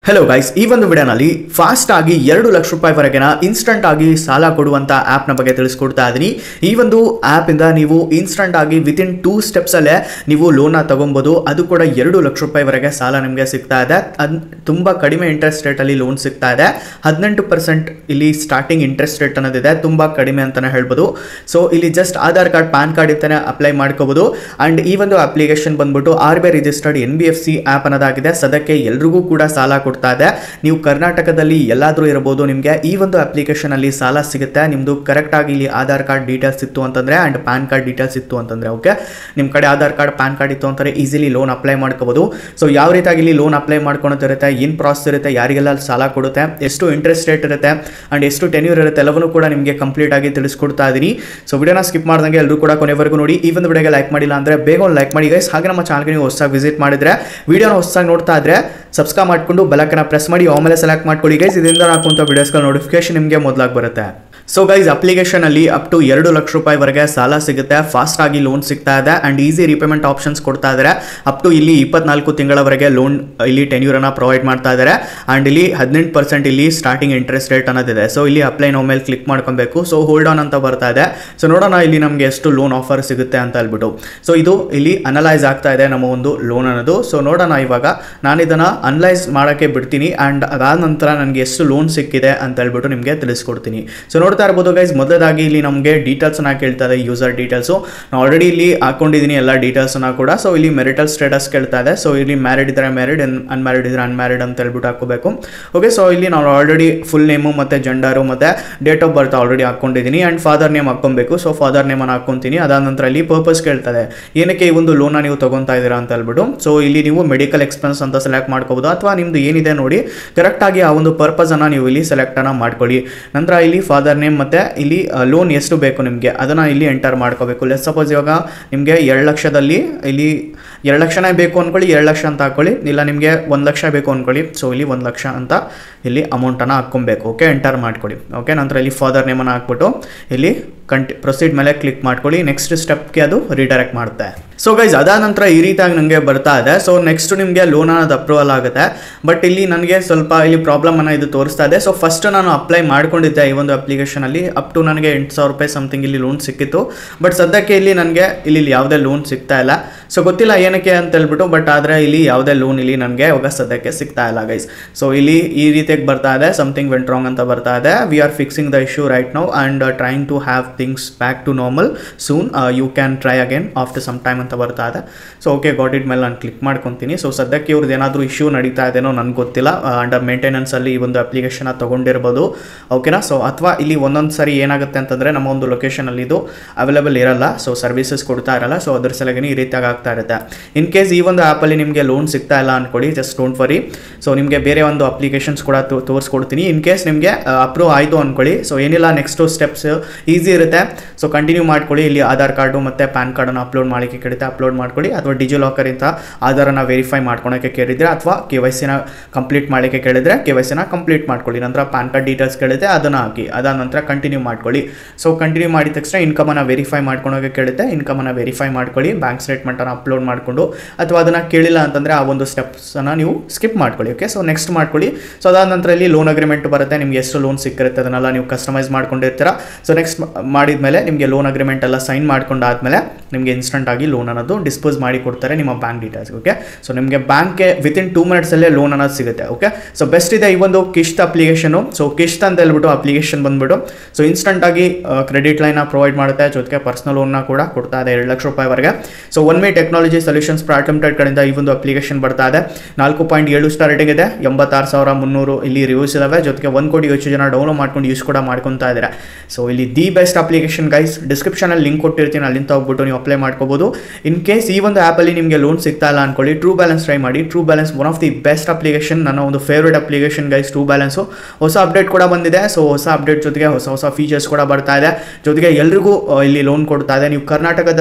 hello guys ಈ ಒಂದು ವಿಡಿಯೋನಲ್ಲಿ ಫಾಸ್ಟ್ ಆಗಿ ಎರಡು ಲಕ್ಷ ರೂಪಾಯಿವರೆಗಿನ ಇನ್ಸ್ಟಂಟ್ ಆಗಿ ಸಾಲ ಕೊಡುವಂತ ಆ್ಯಪ್ನ ಬಗ್ಗೆ ತಿಳಿಸ್ಕೊಡ್ತಾ ಇದ್ದೀನಿ ಈ ಒಂದು ಆ್ಯಪಿಂದ ನೀವು ಇನ್ಸ್ಟಂಟ್ ಆಗಿ ವಿತಿನ್ ಟೂ ಸ್ಟೆಪ್ಸಲ್ಲೇ ನೀವು ಲೋನ ತಗೊಬೋದು ಅದು ಕೂಡ ಎರಡು ಲಕ್ಷ ರೂಪಾಯಿವರೆಗೆ ಸಾಲ ನಿಮಗೆ ಸಿಗ್ತಾ ಇದೆ ಅದ್ ತುಂಬ ಕಡಿಮೆ ಇಂಟ್ರೆಸ್ಟ್ ರೇಟಲ್ಲಿ ಲೋನ್ ಸಿಗ್ತಾ ಇದೆ ಹದಿನೆಂಟು ಪರ್ಸೆಂಟ್ ಇಲ್ಲಿ ಸ್ಟಾರ್ಟಿಂಗ್ ಇಂಟ್ರೆಸ್ಟ್ ರೇಟ್ ಅನ್ನೋದಿದೆ ತುಂಬ ಕಡಿಮೆ ಅಂತಲೇ ಹೇಳ್ಬೋದು ಸೊ ಇಲ್ಲಿ just Aadhaar card PAN card ಇರ್ತಾನೆ ಅಪ್ಲೈ ಮಾಡ್ಕೋಬೋದು ಆ್ಯಂಡ್ ಈ ಒಂದು ಅಪ್ಲಿಕೇಶನ್ ಬಂದ್ಬಿಟ್ಟು R B I registered N B F C app ಅನ್ನೋದಾಗಿದೆ ಸದ್ಯಕ್ಕೆ ಎಲ್ರಿಗೂ ಕೂಡ ಸಾಲ ಕೊಡ್ತಾ ಇದೆ ನೀವು ಕರ್ನಾಟಕದಲ್ಲಿ ಎಲ್ಲಾದರೂ ಇರಬಹುದು ನಿಮಗೆ ಈ ಒಂದು ಅಪ್ಲಿಕೇಶನ್ ಅಲ್ಲಿ ಸಾಲ ಸಿಗುತ್ತೆ ನಿಮ್ಮದು ಕರೆಕ್ಟಾಗಿ ಇಲ್ಲಿ ಆಧಾರ್ ಕಾರ್ಡ್ ಡೀಟೇಲ್ಸ್ ಇತ್ತು ಅಂತಂದ್ರೆ ಆ್ಯಂಡ್ ಪ್ಯಾನ್ ಕಾರ್ಡ್ ಡೀಟೇಲ್ಸ್ ಇತ್ತು ಅಂತಂದ್ರೆ ಓಕೆ ನಿಮ್ಮ ಕಡೆ ಆಧಾರ್ ಕಾರ್ಡ್ ಪ್ಯಾನ್ ಕಾರ್ಡ್ ಇತ್ತು ಅಂತಾರೆ ಈಸಿಲಿ ಲೋನ್ ಅಪ್ಲೈ ಮಾಡ್ಕೋಬಹುದು ಸೊ ಯಾವ ರೀತಿಯಾಗಿ ಇಲ್ಲಿ ಲೋನ್ ಅಪ್ಲೈ ಮಾಡ್ಕೊಳತ್ತಿರುತ್ತೆ ಏನು ಪ್ರಾಸೆಸ್ ಇರುತ್ತೆ ಯಾರಿಗೆಲ್ಲ ಸಾಲ ಕೊಡುತ್ತೆ ಎಷ್ಟು ಇಂಟ್ರೆಸ್ಟ್ ರೇಟ್ ಇರುತ್ತೆ ಆ್ಯಂಡ್ ಎಷ್ಟು ಟೆನ್ಯೂರ್ ಇರುತ್ತೆ ಎಲ್ಲವನ್ನೂ ಕೂಡ ನಿಮಗೆ ಕಂಪ್ಲೀಟ್ ಆಗಿ ತಿಳಿಸ್ಕೊಡ್ತಾ ಇದ್ದೀನಿ ಸೊ ವಿಡಿಯೋನ ಸ್ಕಿಪ್ ಮಾಡ್ದಂಗೆ ಎಲ್ಲರೂ ಕೂಡ ಕೊನೆವರೆಗೂ ನೋಡಿ ಈ ಒಂದು ವಿಡಿಯೋಗೆ ಲೈಕ್ ಮಾಡಿಲ್ಲ ಅಂದರೆ ಬೇಗ ಒಂದು ಲೈಕ್ ಮಾಡಿ ಗೈಸ್ ಹಾಗೆ ನಮ್ಮ ಚಾನಲ್ಗೆ ನೀವು ಹೊಸದಾಗಿ ವಿಸಿಟ್ ಮಾಡಿದ್ರೆ ವಿಡಿಯೋನ ಹೊಸದಾಗಿ ನೋಡ್ತಾ ಇದ್ರೆ ಸಬ್ಸ್ಕ್ರೈಬ್ ಮಾಡ್ಕೊಂಡು ಬೆಲಕನ್ನ ಪ್ರೆಸ್ ಮಾಡಿ ಆಮೇಲೆ ಸೆಲೆಕ್ಟ್ ಮಾಡ್ಕೊಳ್ಳಿ ಗೈಸ್ ಇದರಿಂದ ಹಾಕುವಂಥ ವಿಡಿಯೋಸ್ಗಳ ನೋಟಿಫಿಕೇಶನ್ ನಿಮಗೆ ಮೊದಲಾಗಿ ಬರುತ್ತೆ ಸೊ ಗೈಸ್ ಅಪ್ಲಿಕೇಶನ್ ಅಲ್ಲಿ ಅಪ್ ಟು ಎರಡು ಲಕ್ಷ ರೂಪಾಯಿವರೆಗೆ ಸಾಲ ಸಿಗುತ್ತೆ ಫಾಸ್ಟ್ ಆಗಿ ಲೋನ್ ಸಿಗ್ತಾ ಇದೆ ಅಂಡ್ ಈಸಿ ರಿಪೇಮೆಂಟ್ ಆಪ್ಷನ್ಸ್ ಕೊಡ್ತಾ ಇದ್ದಾರೆ ಅಪ್ ಟು ಇಲ್ಲಿ ಇಪ್ಪತ್ನಾಲ್ಕು ತಿಂಗಳವರೆಗೆ ಲೋನ್ ಇಲ್ಲಿ ಟೆನ್ಯೂರನ್ನ ಪ್ರೊವೈಡ್ ಮಾಡ್ತಾ ಇದ್ದಾರೆ ಅಂಡ್ ಇಲ್ಲಿ ಹದಿನೆಂಟು ಪರ್ಸೆಂಟ್ ಇಲ್ಲಿ ಸ್ಟಾರ್ಟಿಂಗ್ ಇಂಟ್ರೆಸ್ಟ್ ರೇಟ್ ಅನ್ನೋದಿದೆ ಸೊ ಇಲ್ಲಿ ಅಪ್ಲೈ ನೋ ಮೇಲೆ ಕ್ಲಿಕ್ ಮಾಡ್ಕೊಬೇಕು ಸೊ ಹೋಲ್ಡ್ ಆನ್ ಅಂತ ಬರ್ತಾ ಇದೆ ಸೊ ನೋಡೋಣ ಇಲ್ಲಿ ನಮಗೆ ಎಷ್ಟು ಲೋನ್ ಆಫರ್ ಸಿಗುತ್ತೆ ಅಂತ ಹೇಳ್ಬಿಟ್ಟು ಸೊ ಇದು ಇಲ್ಲಿ ಅನಲೈಸ್ ಆಗ್ತಾ ಇದೆ ನಮ್ಮ ಒಂದು ಲೋನ್ ಅನ್ನೋದು ಸೊ ನೋಡೋಣ ಇವಾಗ ನಾನು ಇದನ್ನು ಅನಲೈಸ್ ಮಾಡೋಕ್ಕೆ ಬಿಡ್ತೀನಿ ಆ್ಯಂಡ್ ಅದಾದ ನಂತರ ನನಗೆ ಎಷ್ಟು ಲೋನ್ ಸಿಕ್ಕಿದೆ ಅಂತ ಹೇಳ್ಬಿಟ್ಟು ನಿಮಗೆ ತಿಳಿಸ್ಕೊಡ್ತೀನಿ ಸೊ ನೋಡ್ತಾ ಇರ್ಬೋದು ಗೈಸ್ ಮೊದಲಾಗಿ ಇಲ್ಲಿ ನಮಗೆ ಡೀಟೇಲ್ಸ್ನ ಕೇಳ್ತಾ ಇದೆ ಯೂಸರ್ ಡೀಟೇಲ್ಸು ನಾನು ಆಲ್ರೆಡಿ ಇಲ್ಲಿ ಹಾಕೊಂಡಿದ್ದೀನಿ ಎಲ್ಲ ಡೀಟೇಲ್ಸ್ನ ಕೂಡ ಸೊ ಇಲ್ಲಿ ಮೆರಿಟಲ್ ಸ್ಟೇಟಸ್ ಕೇಳ್ತಾ ಇದೆ ಸೊ ಇಲ್ಲಿ ಮ್ಯಾರಿಡ್ ಇದ್ರೆ ಮ್ಯಾರಿಡ್ ಅನ್ಮ್ಯಾರಿಡ್ ಇದ್ರೆ ಅನ್ಮ್ಯಾರಿಡ್ ಅಂತ ಹೇಳ್ಬಿಟ್ಟು ಹಾಕೋಬೇಕು ಓಕೆ ಸೊ ಇಲ್ಲಿ ನಾವು ಆಲ್ರೆಡಿ ಫುಲ್ ನೇಮು ಮತ್ತು ಜೆಂಡರು ಮತ್ತು ಡೇಟ್ ಆಫ್ ಬರ್ತ್ ಆಲ್ರೆಡಿ ಹಾಕೊಂಡಿದ್ದೀನಿ ಆ್ಯಂಡ್ ಫಾದರ್ ನೇಮ್ ಹಾಕೊಬೇಕು ಸೊ ಫಾದರ್ ನೇಮನ್ನು ಹಾಕ್ಕೊಂತೀನಿ ಅದಾದ ನಂತರ ಇಲ್ಲಿ ಪರ್ಪಸ್ ಕೇಳ್ತದೆ ಏನಕ್ಕೆ ಈ ಒಂದು ಲೋನ ನೀವು ತಗೊತಾ ಇದ್ದೀರಾ ಅಂತ ಹೇಳ್ಬಿಟ್ಟು ಸೊ ಇಲ್ಲಿ ನೀವು ಮೆಡಿಕಲ್ ಎಕ್ಸ್ಪೆನ್ಸ್ ಅಂತ ಸೆಲೆಕ್ಟ್ ಮಾಡ್ಕೋಬೋದು ಅಥವಾ ನಿಮ್ದು ಏನಿದೆ ನೋಡಿ ಕರೆಕ್ಟಾಗಿ ಆ ಒಂದು ಪರ್ಪಸನ್ನು ನೀವು ಇಲ್ಲಿ ಸೆಲೆಕ್ಟನ್ನು ಮಾಡ್ಕೊಳ್ಳಿ ನಂತರ ಇಲ್ಲಿ ಫಾದರ್ ನೇಮ್ ಮತ್ತು ಇಲ್ಲಿ ಲೋನ್ ಎಷ್ಟು ಬೇಕು ನಿಮಗೆ ಅದನ್ನು ಇಲ್ಲಿ ಎಂಟರ್ ಮಾಡ್ಕೋಬೇಕು ಲೆಸ್ ಸಪೋಸ್ ಇವಾಗ ನಿಮಗೆ ಎರಡು ಲಕ್ಷದಲ್ಲಿ ಇಲ್ಲಿ ಎರಡು ಲಕ್ಷನೇ ಬೇಕು ಅಂದ್ಕೊಳ್ಳಿ ಎರಡು ಲಕ್ಷ ಅಂತ ಹಾಕ್ಕೊಳ್ಳಿ ಇಲ್ಲ ನಿಮಗೆ ಒಂದು ಲಕ್ಷ ಬೇಕು ಅಂದ್ಕೊಳ್ಳಿ ಸೊ ಇಲ್ಲಿ ಒಂದು ಲಕ್ಷ ಅಂತ ಇಲ್ಲಿ ಅಮೌಂಟನ್ನು ಹಾಕ್ಕೊಬೇಕು ಓಕೆ ಎಂಟರ್ ಮಾಡ್ಕೊಳ್ಳಿ ಓಕೆ ನಂತರ ಇಲ್ಲಿ ಫಾದರ್ ನೇಮನ್ನು ಹಾಕ್ಬಿಟ್ಟು ಇಲ್ಲಿ ಕಂಟಿ ಪ್ರೊಸೀಡ್ ಮೇಲೆ ಕ್ಲಿಕ್ ಮಾಡ್ಕೊಳ್ಳಿ ನೆಕ್ಸ್ಟ್ ಸ್ಟೆಪ್ಗೆ ಅದು ರಿಡೈರೆಕ್ಟ್ ಮಾಡುತ್ತೆ ಸೊ ಗೈಸ್ ಅದಾದ ನಂತರ ಈ ರೀತಿಯಾಗಿ ನನಗೆ ಬರ್ತಾ ಇದೆ ಸೊ ನೆಕ್ಸ್ಟ್ ನಿಮಗೆ ಲೋನ್ ಅನ್ನೋದು ಅಪ್ರೂವಲ್ ಆಗುತ್ತೆ ಬಟ್ ಇಲ್ಲಿ ನನಗೆ ಸ್ವಲ್ಪ ಇಲ್ಲಿ ಪ್ರಾಬ್ಲಮ್ ಅನ್ನ ಇದು ತೋರಿಸ್ತಾ ಇದೆ ಸೊ ಫಸ್ಟ್ ನಾನು ಅಪ್ಲೈ ಮಾಡ್ಕೊಂಡಿದ್ದೆ ಈ ಒಂದು ಅಪ್ಲಿಕೇಶನಲ್ಲಿ ಅಪ್ ಟು ನನಗೆ ಎಂಟು ಸಾವಿರ ರೂಪಾಯಿ ಸಮಥಿಂಗ್ ಇಲ್ಲಿ ಲೋನ್ ಸಿಕ್ಕಿತ್ತು ಬಟ್ ಸದ್ಯಕ್ಕೆ ಇಲ್ಲಿ ನನಗೆ ಇಲ್ಲಿ ಯಾವುದೇ ಲೋನ್ ಸಿಗ್ತಾ ಇಲ್ಲ ಸೊ ಗೊತ್ತಿಲ್ಲ ಏನಕ್ಕೆ ಅಂತ ಹೇಳ್ಬಿಟ್ಟು ಬಟ್ ಆದರೆ ಇಲ್ಲಿ ಯಾವುದೇ ಲೋನ್ ಇಲ್ಲಿ ನನಗೆ ಇವಾಗ ಸದ್ಯಕ್ಕೆ ಸಿಗ್ತಾ ಇಲ್ಲ ಗೈಸ್ ಸೊ ಇಲ್ಲಿ ಈ ರೀತಿಯಾಗಿ ಬರ್ತಾ ಇದೆ ಸಮಥಿಂಗ್ ವೆಂಟ್ ರಾಂಗ್ ಅಂತ ಬರ್ತಾ ಇದೆ we are fixing the issue right now and trying to have things back to normal soon you can try again after some time ಅಂತ ಬರ್ತಾ ಇದೆ ಸೊ ಓಕೆ ಗಾಟ್ ಇಟ್ ಮೇಲೆ ನಾನು ಕ್ಲಿಕ್ ಮಾಡ್ಕೊತೀನಿ so ಸದ್ಯಕ್ಕೆ ಇವ್ರದ್ದು ಏನಾದರೂ ಇಶ್ಯೂ ನಡೀತಾ ಇದೆನೋ ನನಗೆ ಗೊತ್ತಿಲ್ಲ ಅಂಡರ್ ಮೇಂಟೆನೆನ್ಸಲ್ಲಿ ಈ ಒಂದು ಅಪ್ಲಿಕೇಶನ್ ತೊಗೊಂಡಿರ್ಬೋದು ಓಕೆನಾ ಸೊ ಅಥವಾ ಇಲ್ಲಿ ಒಂದೊಂದು ಸರಿ ಏನಾಗುತ್ತೆ ಅಂತಂದರೆ ನಮ್ಮ ಒಂದು ಲೊಕೇಶನಲ್ಲಿ ಇದು ಅವೈಲೇಬಲ್ ಇರಲ್ಲ ಸೊ ಸರ್ವಿಸಸ್ ಕೊಡ್ತಾ ಇರಲ್ಲ ಸೊ ಅದ್ರ ಸಲಗೇ ಈ ರೀತಿಯಾಗಿ ಆಗ್ತಾ ಇರುತ್ತೆ ಇನ್ ಕೇಸ್ ಈ ಒಂದು ಆ್ಯಪಲ್ಲಿ ನಿಮಗೆ ಲೋನ್ ಸಿಗ್ತಾ ಇಲ್ಲ ಅಂದ್ಕೊಳ್ಳಿ ಜಸ್ಟ್ ಡೋಂಟ್ ವರಿ ಸೊ ನಿಮಗೆ ಬೇರೆ ಒಂದು ಅಪ್ಲಿಕೇಶನ್ಸ್ ಕೂಡ ತೋ- ತೋರಿಸ್ಕೊಡ್ತೀನಿ ಇನ್ ಕೇಸ್ ನಿಮಗೆ ಅಪ್ರೂವ್ ಆಯಿತು ಅಂದ್ಕೊಳ್ಳಿ ಸೊ ಏನಿಲ್ಲ ನೆಕ್ಸ್ಟು ಸ್ಟೆಪ್ಸ್ ಈಸಿ ಇರುತ್ತೆ ಸೊ ಕಂಟಿನ್ಯೂ ಮಾಡ್ಕೊಳ್ಳಿ ಇಲ್ಲಿ ಆಧಾರ್ ಕಾರ್ಡು ಮತ್ತು ಪ್ಯಾನ್ ಕಾರ್ಡನ್ನು ಅಪ್ಲೋಡ್ ಮಾಡಲಿಕ್ಕೆ ಕೇಳುತ್ತೆ ಅಪ್ಲೋಡ್ ಮಾಡ್ಕೊಳ್ಳಿ ಅಥವಾ ಡಿಜಿ ಲಾಕರಿಂದ ಆಧಾರನ ವೆರಿಫೈ ಮಾಡ್ಕೊಳಕ್ಕೆ ಕೇಳಿದರೆ ಅಥವಾ ಕೆ ವೈ ಸಿನ ಕಂಪ್ಲೀಟ್ ಮಾಡಲಿಕ್ಕೆ ಕೇಳಿದರೆ ಕೆ ವೈ ಸಿನ ಕಂಪ್ಲೀಟ್ ಮಾಡ್ಕೊಳ್ಳಿ ನಂತರ ಪ್ಯಾನ್ ಕಾರ್ಡ್ ಡೀಟೇಲ್ಸ್ ಕೇಳುತ್ತೆ ಅದನ್ನು ಹಾಕಿ ಅದಾದ ನಂತರ ಕಂಟಿನ್ಯೂ ಮಾಡ್ಕೊಳ್ಳಿ ಸೊ ಕಂಟಿನ್ಯೂ ಮಾಡಿದ ತಕ್ಷಣ ಇನ್ಕಮನ್ನು ವೆರಿಫೈ ಮಾಡ್ಕೊಳಕ್ಕೆ ಕೇಳುತ್ತೆ ಇನ್ಕಮನ್ನು ವೆರಿಫೈ ಮಾಡ್ಕೊಳ್ಳಿ ಬ್ಯಾಂಕ್ ಸ್ಟೇಟ್ಮೆಂಟನ್ನು ಅಪ್ಲೋಡ್ ಮಾಡಿಕೊಂಡು ಅಥವಾ ಅದನ್ನು ಕೇಳಿಲ್ಲ ಅಂತಂದರೆ ಆ ಒಂದು ಸ್ಟೆಪ್ಸನ್ನು ನೀವು ಸ್ಕಿಪ್ ಮಾಡ್ಕೊಳ್ಳಿ ಓಕೆ ಸೊ ನೆಕ್ಸ್ಟ್ ಮಾಡ್ಕೊಳ್ಳಿ ಸೊ ಅದಾದ ನಂತರ ಇಲ್ಲಿ ಲೋನ್ ಅಗ್ರಿಮೆಂಟ್ ಬರುತ್ತೆ ನಿಮ್ಗೆ ಎಷ್ಟು ಲೋನ್ ಸಿಕ್ಕಿರುತ್ತೆ ಅದನ್ನೆಲ್ಲ ನೀವು ಕಸ್ಟಮೈಸ್ ಮಾಡ್ಕೊಂಡಿರ್ತೀರ ಸೊ ನೆಕ್ಸ್ಟ್ ಮಾಡಿದ ಮೇಲೆ ನಿಮಗೆ ಲೋನ್ ಅಗ್ರಿಮೆಂಟ್ ಎಲ್ಲ ಸೈನ್ ಮಾಡ್ಕೊಂಡಾದ್ಮೇಲೆ ನಿಮಗೆ ಇನ್ಸ್ಟಂಟ್ ಆಗಿ ಲೋನ್ ಅನ್ನೋದು ಡಿಸ್ಪೋಸ್ ಮಾಡಿ ಕೊಡ್ತಾರೆ ನಿಮ್ಮ ಬ್ಯಾಂಕ್ ಡೀಟೇಲ್ಸ್ ಓಕೆ ಸೊ ನಿಮಗೆ ಬ್ಯಾಂಕ್ಗೆ ವಿತಿನ್ ಟೂ ಮಿನಿಟ್ಸಲ್ಲೇ ಲೋನ್ ಅನ್ನೋದು ಸಿಗುತ್ತೆ ಓಕೆ ಸೊ ಬೆಸ್ಟ್ ಇದೆ ಈ ಒಂದು ಕಿಶ್ತ್ ಅಪ್ಲಿಕೇಶನು ಸೊ ಕಿಶ್ತ್ ಅಂತ ಹೇಳ್ಬಿಟ್ಟು ಅಪ್ಲಿಕೇಶನ್ ಬಂದ್ಬಿಟ್ಟು ಸೊ ಇನ್ಸ್ಟಂಟ್ ಆಗಿ ಕ್ರೆಡಿಟ್ ಲೈನ್ನ ಪ್ರೊವೈಡ್ ಮಾಡುತ್ತೆ ಜೊತೆಗೆ ಪರ್ಸನಲ್ ಲೋನ್ನ ಕೂಡ ಕೊಡ್ತಾ ಇದೆ ಎರಡು ಲಕ್ಷ ರೂಪಾಯಿವರೆಗೆ so one may technology solutions private limited ಕಡೆಯಿಂದ ಈ ಒಂದು ಅಪ್ಲಿಕೇಶನ್ ಬರ್ತಾ ಇದೆ ನಾಲ್ಕು ಪಾಯಿಂಟ್ ಏಳು ಸ್ಟಾರ್ ರೇಟಿಂಗ್ ಇದೆ ಎಂಬತ್ತಾರು ಸಾವಿರ ಮುನ್ನೂರು ಇಲ್ಲಿ ರಿವ್ಯೂಸ್ ಇದಾವೆ ಜೊತೆಗೆ ಒಂದು ಕೋಟಿ ಹೆಚ್ಚು ಜನ ಡೌನ್ಲೋಡ್ ಮಾಡ್ಕೊಂಡು ಯೂಸ್ ಕೂಡ ಮಾಡ್ಕೊತಾ ಇದ್ದಾರೆ ಸೊ ಇಲ್ಲಿ ದಿ ಬೆಸ್ಟ್ ಅಪ್ಲಿಕೇಶನ್ ಗೈಸ್ ಡಿಸ್ಕ್ರಿಪ್ಷನಲ್ಲಿ ಲಿಂಕ್ ಕೊಟ್ಟಿರ್ತೀನಿ ಅಲ್ಲಿಂದ ಹೋಗ್ಬಿಟ್ಟು ನೀವು ಅಪ್ಲೈ ಮಾಡ್ಕೋಬೋದು ಇನ್ ಕೇಸ್ ಈ ಒಂದು ಆ್ಯಪಲ್ಲಿ ನಿಮಗೆ ಲೋನ್ ಸಿಗ್ತಾ ಇಲ್ಲ ಅನ್ಕೊಳ್ಳಿ ಟ್ರೂ ಬ್ಯಾಲೆನ್ಸ್ ಟ್ರೈ ಮಾಡಿ True Balance one of the best application ನನ್ನ ಒಂದು favourite application guys True Balance ಹೊಸ ಅಪ್ಡೇಟ್ ಕೂಡ ಬಂದಿದೆ ಸೊ ಹೊಸ ಅಪ್ಡೇಟ್ ಜೊತೆಗೆ ಹೊಸ ಹೊಸ ಫೀಚರ್ಸ್ ಕೂಡ ಬರ್ತಾ ಇದೆ ಜೊತೆಗೆ ಎಲ್ರಿಗೂ ಆ, ಇಲ್ಲಿ ಲೋನ್ ಕೊಡ್ತಾ ಇದೆ ನೀವು ಕರ್ನಾಟಕದಲ್ಲಿ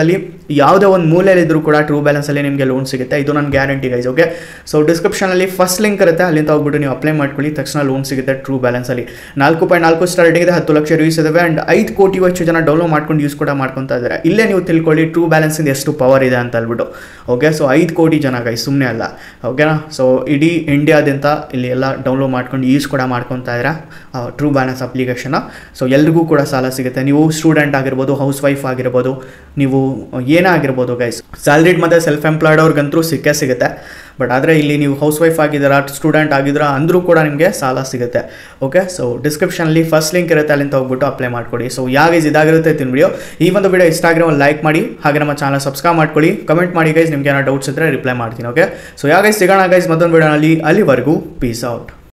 ಯಾವುದೇ ಒಂದು ಮೂಲೆಯಲ್ಲಿದ್ದರೂ ಕೂಡ ಟ್ರೂ ಬ್ಯಾಲೆನ್ಸಲ್ಲಿ ನಿಮಗೆ ಲೋನ್ ಸಿಗುತ್ತೆ ಇದು ನನ್ನ ಗ್ಯಾರಂಟಿ ಗೈಸ್ ಓಕೆ ಸೊ ಡಿಸ್ಕ್ರಿಪ್ಷನಲ್ಲಿ ಫಸ್ಟ್ ಲಿಂಕ್ ಇರುತ್ತೆ ಅಲ್ಲಿಂದ ಹೋಗ್ಬಿಟ್ಟು ನೀವು ಅಪ್ಲೈ ಮಾಡ್ಕೊಳ್ಳಿ ತಕ್ಷಣ ಲೋನ್ ಸಿಗುತ್ತೆ ಟ್ರೂ ಬ್ಯಾಲೆನ್ಸಲ್ಲಿ ನಾಲ್ಕು ಪಾಯಿಂಟ್ ನಾಲ್ಕು ಸ್ಟಾರ್ಟಿಂಗ್ ಇದೆ ಹತ್ತು ಲಕ್ಷ ರಿವ್ಯೂಸ್ ಇದಾವೆ ಆ್ಯಂಡ್ ಐದು ಕೋಟಿ ಹೆಚ್ಚು ಜನ ಡೌನ್ಲೋಡ್ ಮಾಡ್ಕೊಂಡು ಯೂಸ್ ಕೂಡ ಮಾಡ್ಕೊತಾ ಇದ್ದಾರೆ ಇಲ್ಲೇ ನೀವು ತಿಳ್ಕೊಳ್ಳಿ ಟ್ರೂ ಬ್ಯಾಲೆನ್ಸಿಂದ ಎಷ್ಟು ಪವರ್ ಇದೆ ಅಂತ ಹೇಳ್ಬಿಟ್ಟು ಓಕೆ ಸೊ ಐದು ಕೋಟಿ ಜನ ಗೈಸ್ ಸುಮ್ಮನೆ ಅಲ್ಲ ಓಕೆನಾ ಸೊ ಇಡೀ ಇಂಡಿಯಾದಿಂದ ಇಲ್ಲಿ ಎಲ್ಲ ಡೌನ್ಲೋಡ್ ಮಾಡ್ಕೊಂಡು ಯೂಸ್ ಕೂಡ ಮಾಡ್ಕೊತಾ ಇದ್ದೀರಾ ಟ್ರೂ ಬ್ಯಾಲೆನ್ಸ್ ಅಪ್ಲಿಕೇಶನ್ನ ಸೊ ಎಲ್ರಿಗೂ ಕೂಡ ಸಾಲ ಸಿಗುತ್ತೆ ನೀವು ಸ್ಟೂಡೆಂಟ್ ಆಗಿರ್ಬೋದು ಹೌಸ್ ವೈಫ್ ಆಗಿರ್ಬೋದು ನೀವು ಏನೇ ಆಗಿರ್ಬೋದು ಗೈಸ್ ಸ್ಯಾಲ್ರಿಡ್ ಮತ್ತು ಸೆಲ್ಫ್ ಎಂಪ್ಲಾಯ್ಡ್ ಅವ್ರಿಗಂತೂ ಸಿಕ್ಕೇ ಸಿಗುತ್ತೆ ಬಟ್ ಆದರೆ ಇಲ್ಲಿ ನೀವು ಹೌಸ್ ವೈಫ್ ಆಗಿದ್ದೀರಾ ಸ್ಟೂಡೆಂಟ್ ಆಗಿದ್ದೀರಾ ಅಂದರೂ ಕೂಡ ನಿಮಗೆ ಸಾಲ ಸಿಗುತ್ತೆ ಓಕೆ ಸೊ ಡಿಸ್ಕ್ರಿಪ್ಷನಲ್ಲಿ ಫಸ್ಟ್ ಲಿಂಕ್ ಇರುತ್ತೆ ಅಲ್ಲಿಂದ ಹೋಗ್ಬಿಟ್ಟು ಅಪ್ಲೈ ಮಾಡ್ಕೊಡಿ ಸೊ ಯಾವ ಗೈಸ್ ಇದಾಗಿರುತ್ತೆ ತಿನ್ ವಿಡಿಯೋ ಈ ಒಂದು ವಿಡಿಯೋ ಇಷ್ಟ ಆಗಿರೋ ಲೈಕ್ ಮಾಡಿ ಹಾಗೆ ನಮ್ಮ ಚಾನಲ್ ಸಬ್ಸ್ಕ್ರೈಬ್ ಮಾಡ್ಕೊಳ್ಳಿ ಕಮೆಂಟ್ ಮಾಡಿ ಗೈಸ್ ನಿಮ್ಗೆ ಏನೋ ಡೌಟ್ಸ್ ಇದ್ದರೆ ರಿಪ್ಲೈ ಮಾಡ್ತೀನಿ ಓಕೆ ಸೊ ಯಾವ ಗೈಸ್ ಸಿಗೋಣ ಗೈಸ್ ಮತ್ತೊಂದು ವಿಡಿಯೋನಲ್ಲಿ ಅಲ್ಲಿವರೆಗೂ ಪೀಸ್ ಔಟ್